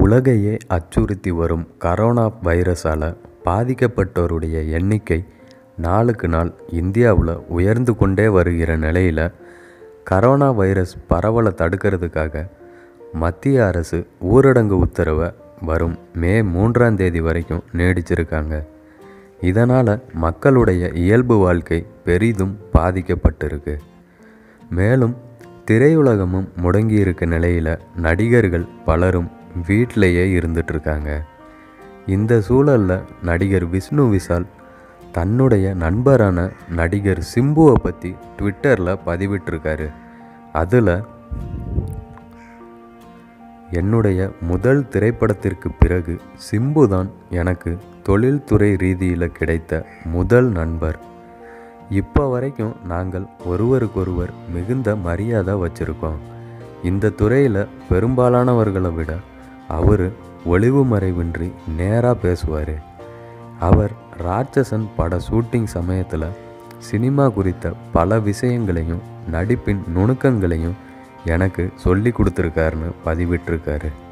உலகையே அச்சுறுத்தி வரும் கரோனா வைரஸால் பாதிக்கப்பட்டோருடைய எண்ணிக்கை நாளுக்கு நாள் இந்தியாவில் உயர்ந்து கொண்டே வருகிற நிலையில் கரோனா வைரஸ் பரவலை தடுக்கிறதுக்காக மத்திய அரசு ஊரடங்கு உத்தரவை வரும் மே மூன்றாம் தேதி வரைக்கும் நீடிச்சிருக்காங்க இதனால் மக்களுடைய இயல்பு வாழ்க்கை பெரிதும் பாதிக்கப்பட்டிருக்கு மேலும் திரையுலகமும் முடங்கியிருக்க நிலையில் நடிகர்கள் பலரும் வீட்டிலேயே இருந்துட்டுருக்காங்க இந்த சூழலில் நடிகர் விஷ்ணு விஷால் தன்னுடைய நண்பரான நடிகர் சிம்புவை பற்றி ட்விட்டரில் பதிவிட்டிருக்காரு அதில் என்னுடைய முதல் திரைப்படத்திற்கு பிறகு சிம்பு தான் எனக்கு தொழில்துறை ரீதியில் கிடைத்த முதல் நண்பர் இப்போ வரைக்கும் நாங்கள் ஒருவருக்கொருவர் மிகுந்த மரியாதை வச்சுருக்கோம் இந்த துறையில் பெரும்பாலானவர்களை விட அவர் ஒளிவு மறைவின்றி நேராக பேசுவார் அவர் ராட்சசன் பட ஷூட்டிங் சமயத்தில் சினிமா குறித்த பல விஷயங்களையும் நடிப்பின் நுணுக்கங்களையும் எனக்கு சொல்லி கொடுத்துருக்காருன்னு பதிவிட்டிருக்காரு